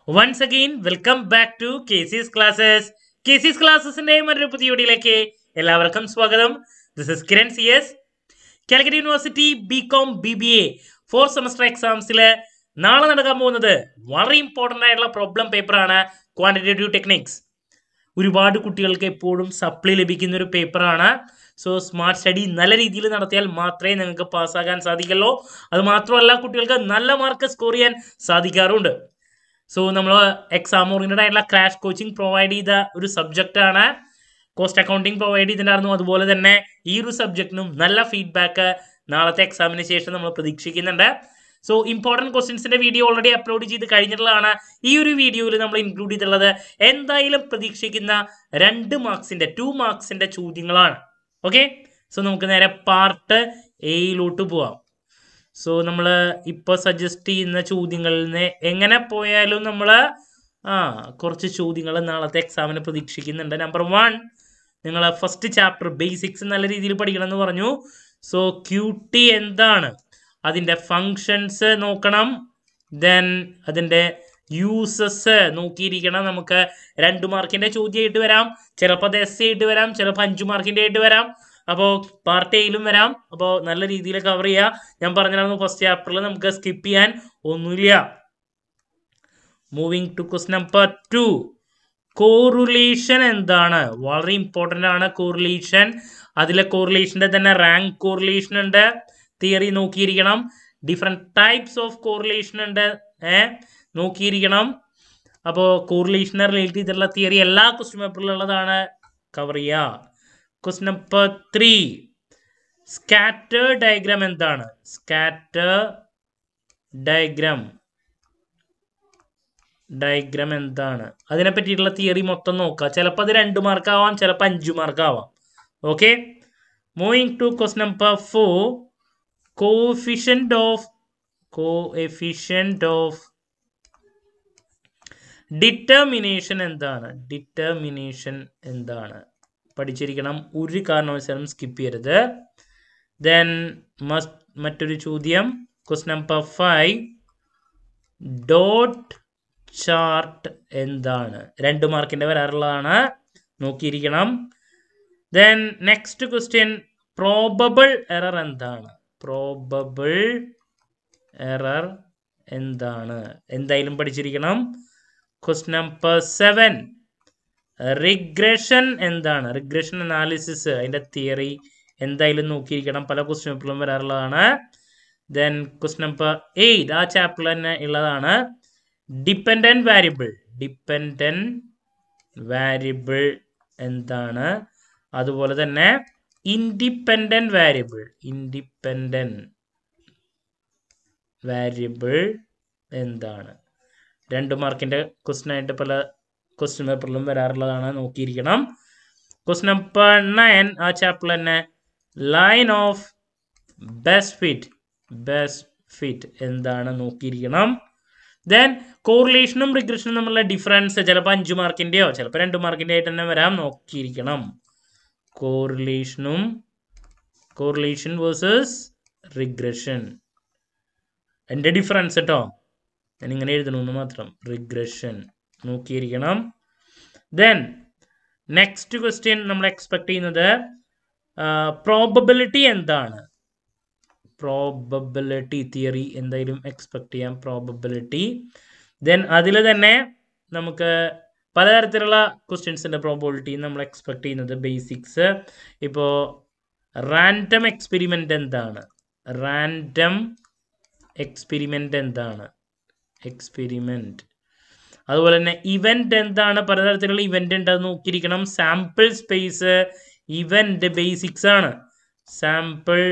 once again welcome back to K sis classes K sis ക്ലാസ്സസിന്റെ മറ്റൊരു പുതിയ വീഡിയോയിലേക്ക് എല്ലാവർക്കും സ്വാഗതം this is Kiran C S Calicut university B com B B A four semester എക്സാംസിൽ നാളെ നടക്കാൻ പോകുന്നത് വളരെ ഇമ്പോർട്ടൻ്റ് ആയിട്ടുള്ള പ്രോബ്ലം പേപ്പറാണ് ക്വാണ്ടിറ്റേറ്റീവ് ടെക്നിക്സ് ഒരുപാട് കുട്ടികൾക്ക് എപ്പോഴും സപ്ലി ലഭിക്കുന്ന ഒരു പേപ്പറാണ് സോ സ്മാർട്ട് സ്റ്റഡി നല്ല രീതിയിൽ നടത്തിയാൽ മാത്രമേ നിങ്ങൾക്ക് പാസ്സാകാൻ സാധിക്കുള്ളൂ അത് മാത്രമല്ല കുട്ടികൾക്ക് നല്ല മാർക്ക് സ്കോർ ചെയ്യാൻ സാധിക്കാറുണ്ട് സോ നമ്മൾ എക്സാം ഓറിയൻറ്റഡ് ആയിട്ടുള്ള ക്രാഷ് കോച്ചിങ് പ്രൊവൈഡ് ചെയ്ത ഒരു സബ്ജക്റ്റ് ആണ് കോസ്റ്റ് അക്കൗണ്ടിങ് പ്രൊവൈഡ് ചെയ്തിട്ടുണ്ടായിരുന്നു അതുപോലെ തന്നെ ഈ ഒരു സബ്ജക്റ്റിനും നല്ല ഫീഡ്ബാക്ക് നാളത്തെ എക്സാമിന് ശേഷം നമ്മൾ പ്രതീക്ഷിക്കുന്നുണ്ട് സോ ഇമ്പോർട്ടൻറ്റ് ക്വസ്റ്റ്യൻസിന്റെ വീഡിയോ ഓൾറെഡി അപ്ലോഡ് ചെയ്ത് കഴിഞ്ഞിട്ടുള്ളതാണ് ഈ ഒരു വീഡിയോയിൽ നമ്മൾ ഇൻക്ലൂഡ് ചെയ്തിട്ടുള്ളത് എന്തായാലും പ്രതീക്ഷിക്കുന്ന രണ്ട് മാർക്സിന്റെ ടു മാർക്സിന്റെ ചോദ്യങ്ങളാണ് ഓക്കെ സോ നമുക്ക് നേരെ പാർട്ട് എയിലോട്ട് പോവാം സോ നമ്മൾ ഇപ്പോൾ സജസ്റ്റ് ചെയ്യുന്ന ചോദ്യങ്ങളിൽ നിന്ന് എങ്ങനെ പോയാലും നമ്മൾ ആ കുറച്ച് ചോദ്യങ്ങൾ നാളത്തെ എക്സാമിന് പ്രതീക്ഷിക്കുന്നുണ്ട് നമ്പർ വൺ നിങ്ങൾ ഫസ്റ്റ് ചാപ്റ്റർ ബേസിക്സ് നല്ല രീതിയിൽ പഠിക്കണം എന്ന് പറഞ്ഞു സോ ക്യൂ ടി എന്താണ് അതിൻ്റെ ഫങ്ഷൻസ് നോക്കണം ദെൻ അതിൻ്റെ യൂസസ് നോക്കിയിരിക്കണം നമുക്ക് രണ്ട് മാർക്കിൻ്റെ ചോദ്യമായിട്ട് വരാം ചിലപ്പോൾ അത് എസ് ആയിട്ട് വരാം ചിലപ്പോൾ അഞ്ച് മാർക്കിൻ്റെ ആയിട്ട് വരാം അപ്പോൾ പാർട്ട് എയിലും വരാം അപ്പോൾ നല്ല രീതിയിൽ കവർ ചെയ്യുക ഞാൻ പറഞ്ഞിരുന്നു ഫസ്റ്റ് ചാപ്റ്ററിൽ നമുക്ക് സ്കിപ്പ് ചെയ്യാൻ ഒന്നുമില്ല moving to quest number two correlation എന്താണ് വളരെ ഇമ്പോർട്ടൻ്റ് ആണ് കോറിലേഷൻ അതിലെ കോറിലേഷൻ്റെ തന്നെ റാങ്ക് കോറിലേഷൻ ഉണ്ട് തിയറി നോക്കിയിരിക്കണം ഡിഫറെൻറ്റ് ടൈപ്സ് ഓഫ് കോറിലേഷൻ ഉണ്ട് ഏ നോക്കിയിരിക്കണം അപ്പോൾ കോറിലേഷനെ റിലേറ്റ് ചെയ്തിട്ടുള്ള തിയറി എല്ലാ ക്വസ്റ്റ്യൻ പേപ്പറിലുള്ളതാണ് കവർ ചെയ്യുക question number three scatter diagram എന്താണ് സ്കാറ്റർ ഡയഗ്രാം ഡയഗ്രാം എന്താണ് അതിനെ പറ്റിയിട്ടുള്ള തിയറി മൊത്തം നോക്കുക ചിലപ്പോൾ അത് രണ്ട് മാർക്ക് ആവാം ചിലപ്പോൾ അഞ്ച് മാർക്ക് ആവാം okay moving to quest number four coefficient of coefficient of determination എന്താണ് ഡിറ്റർമിനേഷൻ എന്താണ് പഠിച്ചിരിക്കണം ഒരു കാരണവശാലും സ്കിപ്പ് ചെയ്യരുത് ദെൻ മസ്റ്റ് മറ്റൊരു ചോദ്യം quest number five dot chart എന്താണ് രണ്ട് മാർക്കിൻ്റെ വരാറുള്ളതാണ് നോക്കിയിരിക്കണം then next question probable error എന്താണ് പ്രോബബിൾ എറർ എന്താണ് എന്തായാലും പഠിച്ചിരിക്കണം ക്വസ്റ്റ് നമ്പർ സെവൻ റിഗ്രഷൻ എന്താണ് റിഗ്രഷൻ അനാലിസിസ് അതിൻ്റെ തിയറി എന്തായാലും നോക്കിയിരിക്കണം പല ക്വസ്റ്റ്യൻ പേപ്പറിലും വരാറുള്ളതാണ് ദെൻ ക്വസ്റ്റ് നമ്പർ എയ്റ്റ് ആ ചാപ്റ്ററിൽ തന്നെ ഉള്ളതാണ് ഡിപ്പെൻഡൻറ്റ് വാരിയബിൾ ഡിപ്പെൻഡൻറ്റ് വാരിയബിൾ എന്താണ് അതുപോലെ തന്നെ ഇൻഡിപെൻഡൻറ്റ് വാരിയബിൾ ഇൻഡിപെൻഡൻറ്റ് വാരിയബിൾ എന്താണ് രണ്ട് മാർക്കിൻ്റെ ക്വസ്റ്റ്യൻ ആയിട്ട് പല ക്വസ്റ്റ്യൻ പേപ്പറിലും വരാറുള്ളതാണ് നോക്കിയിരിക്കണം ക്വസ്റ്റ്യൻ നമ്പർ നയൻ ആ ചാപ്റ്ററിൽ തന്നെ line of best fit best fit എന്താണ് നോക്കിയിരിക്കണം ദെൻ കോറിലേഷനും റിഗ്രഷനും തമ്മിലുള്ള ഡിഫറൻസ് ചിലപ്പോൾ അഞ്ച് മാർക്കിൻ്റെയോ ചിലപ്പോൾ രണ്ട് മാർക്കിൻ്റെ ആയിട്ട് തന്നെ വരാം നോക്കിയിരിക്കണം കോറിലേഷനും കോറിലേഷൻ വേഴ്സസ് റിഗ്രഷൻ എൻ്റെ ഡിഫറൻസ് കേട്ടോ ഞാൻ ഇങ്ങനെ എഴുതണമെന്ന് മാത്രം റിഗ്രഷൻ നോക്കിയിരിക്കണം ദെൻ നെക്സ്റ്റ് ക്വസ്റ്റ്യൻ നമ്മൾ എക്സ്പെക്ട് ചെയ്യുന്നത് പ്രോബബിലിറ്റി എന്താണ് പ്രോബബിലിറ്റി തിയറി എന്തായാലും എക്സ്പെക്ട് ചെയ്യാം പ്രോബബിലിറ്റി ദെൻ അതിൽ തന്നെ നമുക്ക് പലതരത്തിലുള്ള ക്വസ്റ്റ്യൻസിൻ്റെ പ്രോബിലിറ്റി നമ്മൾ എക്സ്പെക്ട് ചെയ്യുന്നത് ബേസിക്സ് ഇപ്പോൾ റാൻഡം എക്സ്പെരിമെൻ്റ് എന്താണ് റാൻഡം എക്സ്പെരിമെൻ്റ് എന്താണ് എക്സ്പെരിമെൻറ്റ് അതുപോലെ തന്നെ ഇവൻ്റ് എന്താണ് പലതരത്തിലുള്ള ഇവൻ്റ് ഉണ്ട് അത് നോക്കിയിരിക്കണം സാമ്പിൾ സ്പേസ് ഇവൻ്റ് ബേസിക്സ് ആണ് സാമ്പിൾ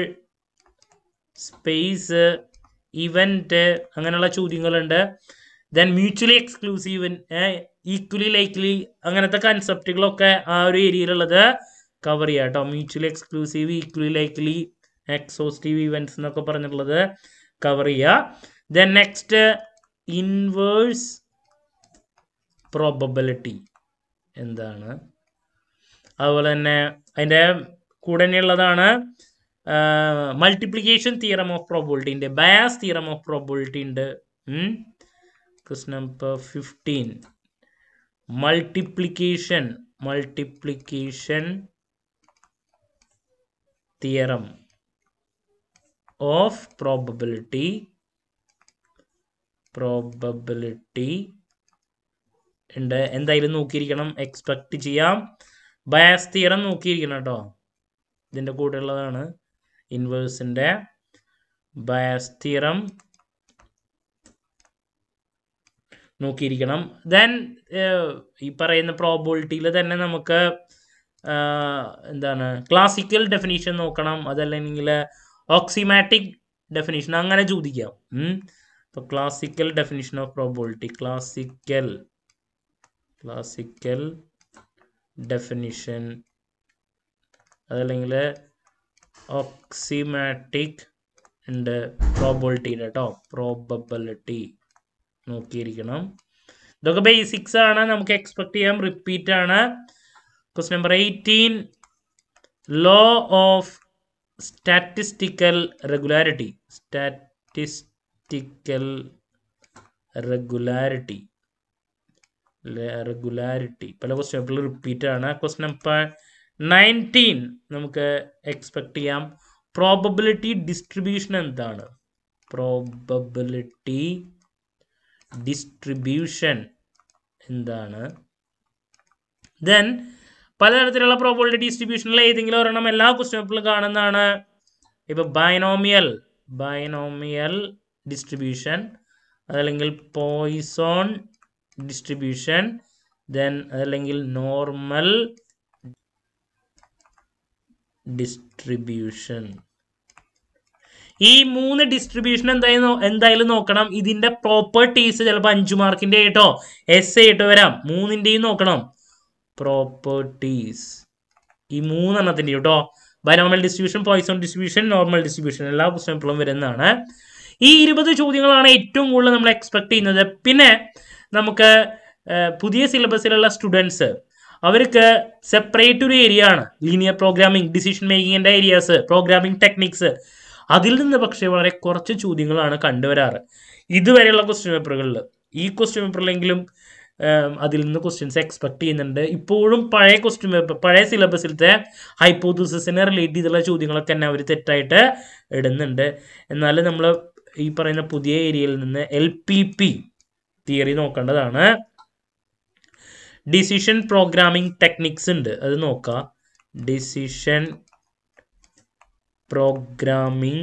സ്പേസ് ഇവൻ്റ് അങ്ങനെയുള്ള ചോദ്യങ്ങളുണ്ട് then mutually exclusive equally likely അങ്ങനത്തെ കൺസെപ്റ്റുകളൊക്കെ ആ ഒരു ഏരിയയിലുള്ളത് കവർ ചെയ്യുക കേട്ടോ mutually exclusive equally likely exhaustive events എന്നൊക്കെ പറഞ്ഞിട്ടുള്ളത് കവർ ചെയ്യുക ദെൻ നെക്സ്റ്റ് ഇൻവേഴ്സ് പ്രോബബിലിറ്റി എന്താണ് അതുപോലെ തന്നെ അതിൻ്റെ കൂടെ തന്നെയുള്ളതാണ് മൾട്ടിപ്ലിക്കേഷൻ തിയറം ഓഫ് പ്രോബിലിറ്റി ഉണ്ട് ബയാസ് തിയറം ഓഫ് പ്രോബിലിറ്റി ഉണ്ട് quest number fifteen multiplication multiplication theorem of probability probability ഉണ്ട് എന്തായാലും നോക്കിയിരിക്കണം എക്സ്പെക്ട് ചെയ്യാം ബയാസ് തിയറം നോക്കിയിരിക്കണം കേട്ടോ ഇതിൻ്റെ കൂടെ ഉള്ളതാണ് ഇൻവേഴ്സിൻ്റെ ബയാസ് തിയറം നോക്കിയിരിക്കണം ദെൻ ഈ പറയുന്ന പ്രോബിലിറ്റിയിൽ തന്നെ നമുക്ക് എന്താണ് ക്ലാസിക്കൽ ഡെഫിനീഷൻ നോക്കണം അതല്ലെങ്കിൽ ഓക്സിമാറ്റിക് ഡെഫിനീഷൻ അങ്ങനെ ചോദിക്കാം ഇപ്പോൾ classical definition of probability classical classical definition അതല്ലെങ്കിൽ ഓക്സിമാറ്റിക് ഉണ്ട് പ്രോബിലിറ്റിയുടെ കേട്ടോ പ്രോബബിലിറ്റി നോക്കിയിരിക്കണം ഇതൊക്കെ ബേസിക്സ് ആണ് നമുക്ക് എക്സ്പെക്ട് ചെയ്യാം റിപ്പീറ്റ് ആണ് quest number eighteen law of statistical regularity statistical regularity regularity പല ക്വസ്റ്റ്യൻ പേപ്പറിൽ റിപ്പീറ്റ് ആണ് ക്വസ്റ്റ് നമ്പർ നയൻറ്റീൻ നമുക്ക് എക്സ്പെക്ട് ചെയ്യാം പ്രോബബിലിറ്റി ഡിസ്ട്രിബ്യൂഷൻ എന്താണ് പ്രോബബിലിറ്റി ഡിസ്ട്രിബ്യൂഷൻ എന്താണ് ദെൻ പലതരത്തിലുള്ള പ്രോബിലിറ്റി ഡിസ്ട്രിബ്യൂഷനിൽ ഏതെങ്കിലും ഒരെണ്ണം എല്ലാ ക്വസ്റ്റ്യൻ പേപ്പറിലും കാണുന്നതാണ് ഇപ്പോൾ ബൈനോമിയൽ ബൈനോമിയൽ ഡിസ്ട്രിബ്യൂഷൻ അതല്ലെങ്കിൽ പോയിസോൺ ഡിസ്ട്രിബ്യൂഷൻ ദെൻ അതല്ലെങ്കിൽ നോർമൽ ഡിസ്ട്രിബ്യൂഷൻ ഈ മൂന്ന് ഡിസ്ട്രിബ്യൂഷൻ എന്തായാലും എന്തായാലും നോക്കണം ഇതിന്റെ പ്രോപ്പർട്ടീസ് ചിലപ്പോൾ അഞ്ചു മാർക്കിന്റെ ആയിട്ടോ എസ് ആയിട്ടോ വരാം മൂന്നിന്റെയും നോക്കണം പ്രോപ്പർട്ടീസ് ഈ മൂന്നെണ്ണത്തിന്റെ കേട്ടോ binomial distribution Poisson distribution normal distribution എല്ലാ ക്വസ്റ്റ്യൻ വരുന്നതാണ് ഈ ഇരുപത് ചോദ്യങ്ങളാണ് ഏറ്റവും കൂടുതൽ നമ്മൾ എക്സ്പെക്ട് ചെയ്യുന്നത് പിന്നെ നമുക്ക് പുതിയ സിലബസിലുള്ള സ്റ്റുഡൻസ് അവർക്ക് സെപ്പറേറ്റ് ഒരു ഏരിയ ആണ് ലീനിയർ പ്രോഗ്രാമിംഗ് ഡിസിഷൻ മേക്കിങ്ങിൻ്റെ ഏരിയാസ് പ്രോഗ്രാമിംഗ് ടെക്നിക്സ് അതിൽ നിന്ന് പക്ഷേ വളരെ കുറച്ച് ചോദ്യങ്ങളാണ് കണ്ടുവരാറ് ഇതുവരെയുള്ള ക്വസ്റ്റ്യൻ പേപ്പറുകളിൽ ഈ ക്വസ്റ്റ്യൻ പേപ്പറിലെങ്കിലും അതിൽ നിന്ന് ക്വസ്റ്റ്യൻസ് എക്സ്പെക്ട് ചെയ്യുന്നുണ്ട് ഇപ്പോഴും പഴയ ക്വസ്റ്റ്യൻ പേപ്പർ പഴയ സിലബസിലത്തെ ഹൈപ്പോത്തസിനെ റിലേറ്റ് ചെയ്തുള്ള ചോദ്യങ്ങളൊക്കെ തന്നെ അവർ തെറ്റായിട്ട് ഇടുന്നുണ്ട് എന്നാൽ നമ്മൾ ഈ പറയുന്ന പുതിയ ഏരിയയിൽ നിന്ന് എൽ പി പി തിയറി നോക്കേണ്ടതാണ് ഡിസിഷൻ പ്രോഗ്രാമിംഗ് ടെക്നിക്സ് ഉണ്ട് അത് നോക്കാം ഡിസിഷൻ പ്രോഗ്രാമിംഗ്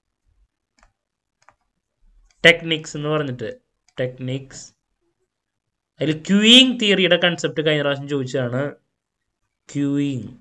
ടെക്നിക്സ് എന്ന് പറഞ്ഞിട്ട് ടെക്നിക്സ് അതിൽ ക്യൂയിങ് തിയറിയുടെ കൺസെപ്റ്റ് കഴിഞ്ഞ പ്രാവശ്യം ചോദിച്ചതാണ് queuing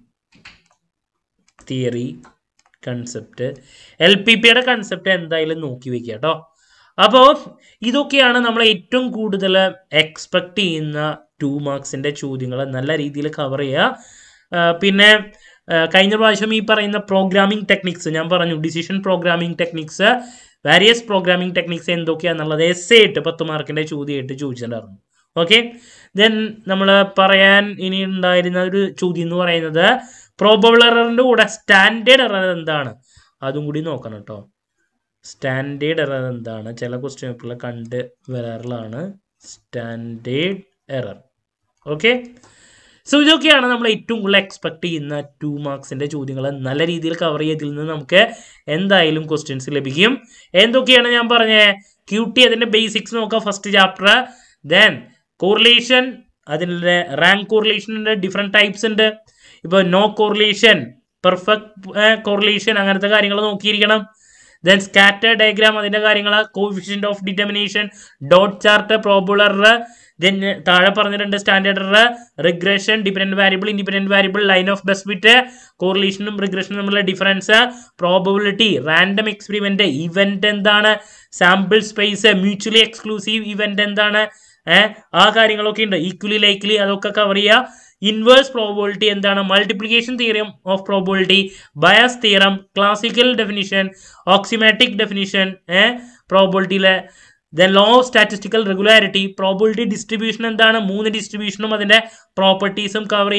theory concept L P പിയുടെ കൺസെപ്റ്റ് എന്തായാലും നോക്കി വെക്കുക കേട്ടോ അപ്പോൾ ഇതൊക്കെയാണ് നമ്മൾ ഏറ്റവും കൂടുതൽ എക്സ്പെക്ട് ചെയ്യുന്ന ടു മാർക്സിൻ്റെ ചോദ്യങ്ങൾ നല്ല രീതിയിൽ കവർ ചെയ്യുക പിന്നെ കഴിഞ്ഞ പ്രാവശ്യം ഈ പറയുന്ന പ്രോഗ്രാമിംഗ് ടെക്നിക്സ് ഞാൻ പറഞ്ഞു decision programming techniques various programming techniques എന്തൊക്കെയാണെന്നുള്ളത് എസ് ആയിട്ട് പത്ത് മാർക്കിൻ്റെ ചോദ്യമായിട്ട് ചോദിച്ചിട്ടുണ്ടായിരുന്നു ഓക്കെ ദെൻ നമ്മൾ പറയാൻ ഇനി ഉണ്ടായിരുന്ന ഒരു ചോദ്യം എന്ന് പറയുന്നത് പ്രോബബിൾ എററിൻ്റെ കൂടെ സ്റ്റാൻഡേർഡ് എറർ എന്താണ് അതും കൂടി നോക്കണം കേട്ടോ സ്റ്റാൻഡേർഡ് എറർ എന്താണ് ചില ക്വസ്റ്റ്യൻ പേപ്പറിൽ കണ്ട് വരാറുള്ളതാണ് സ്റ്റാൻഡേർഡ് എറർ ഓക്കെ സോ ഇതൊക്കെയാണ് നമ്മൾ ഏറ്റവും കൂടുതൽ എക്സ്പെക്ട് ചെയ്യുന്ന ടു മാർക്സിൻ്റെ ചോദ്യങ്ങൾ നല്ല രീതിയിൽ കവർ ചെയ്തതിൽ നിന്ന് നമുക്ക് എന്തായാലും ക്വസ്റ്റ്യൻസ് ലഭിക്കും എന്തൊക്കെയാണ് ഞാൻ പറഞ്ഞത് ക്യൂ ടി അതിൻ്റെ ബേസിക്സ് നോക്കാം ഫസ്റ്റ് ചാപ്റ്റർ ദെൻ കോറിലേഷൻ അതിൻ്റെ റാങ്ക് കോറിലേഷൻ്റെ ഡിഫറെൻറ്റ് ടൈപ്സ് ഉണ്ട് ഇപ്പോൾ നോ കോറിലേഷൻ പെർഫെക്റ്റ് കോറിലേഷൻ അങ്ങനത്തെ കാര്യങ്ങൾ നോക്കിയിരിക്കണം ദെൻ സ്കാറ്റർ ഡയഗ്രാം അതിൻ്റെ കാര്യങ്ങൾ coefficient of determination dot chart probable then താഴെ പറഞ്ഞിട്ടുണ്ട് standard regression dependent variable independent variable line of best fit കോറിലേഷനും റിഗ്രഷനും തമ്മിലുള്ള difference probability random experiment event എന്താണ് sample space mutually exclusive event എന്താണ് ഏഹ് ആ കാര്യങ്ങളൊക്കെ ഉണ്ട് ഈക്വലി ലൈക്ലി അതൊക്കെ കവർ ചെയ്യുക ഇൻവേഴ്സ് പ്രോബിലിറ്റി എന്താണ് multiplication theorem of probability Bayes theorem classical definition axiomatic definition ഏഹ് പ്രോബിലിറ്റിയിലെ then law of statistical regularity probability distribution എന്താണ് മൂന്ന് ഡിസ്ട്രിബ്യൂഷനും അതിൻ്റെ പ്രോപ്പർട്ടീസും കവർ ചെയ്യുക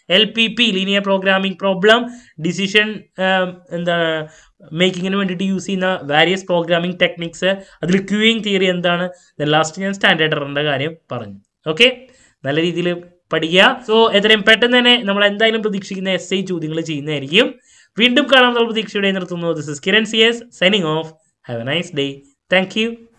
L P P linear programming problem decision എന്താ മേക്കിങ്ങിന് വേണ്ടിയിട്ട് യൂസ് ചെയ്യുന്ന വാരിയസ് പ്രോഗ്രാമിംഗ് ടെക്നിക്സ് അതിൽ ക്യൂയിങ് തിയറി എന്താണ് ലാസ്റ്റ് ഞാൻ സ്റ്റാൻഡേർഡ് എററിൻ്റെ കാര്യം പറഞ്ഞു ഓക്കെ നല്ല രീതിയിൽ പഠിക്കുക സോ എത്രയും പെട്ടെന്ന് തന്നെ നമ്മൾ എന്തായാലും പ്രതീക്ഷിക്കുന്ന എസ് ഐ ചോദ്യങ്ങൾ ചെയ്യുന്നതായിരിക്കും വീണ്ടും കാണാൻ നമ്മൾ പ്രതീക്ഷയുടെ നിർത്തുന്നു this is Kiran C S signing off have a nice day thank U